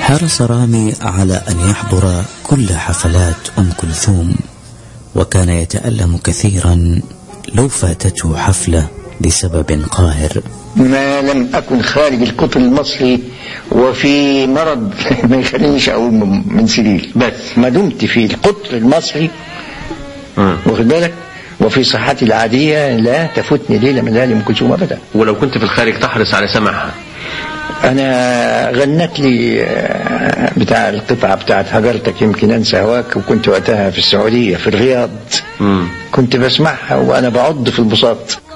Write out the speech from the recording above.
حرص رامي على أن يحضر كل حفلات أم كلثوم وكان يتألم كثيرا لو فاتته حفلة لسبب قاهر ما لم أكن خارج القطر المصري وفي مرض ما يخلينيش أقوم من سريري بس ما دمت في القطر المصري واخد بالك وفي صحتي العادية لا تفوتني ليلة من ليالي أم كلثوم أبدا ولو كنت في الخارج تحرص على سماعها أنا غنت لي آه، بتاع القطعة بتاعت هجرتك يمكن أنسى هواك وكنت وقتها في السعودية في الرياض مم. كنت بسمعها وأنا بعض في البساط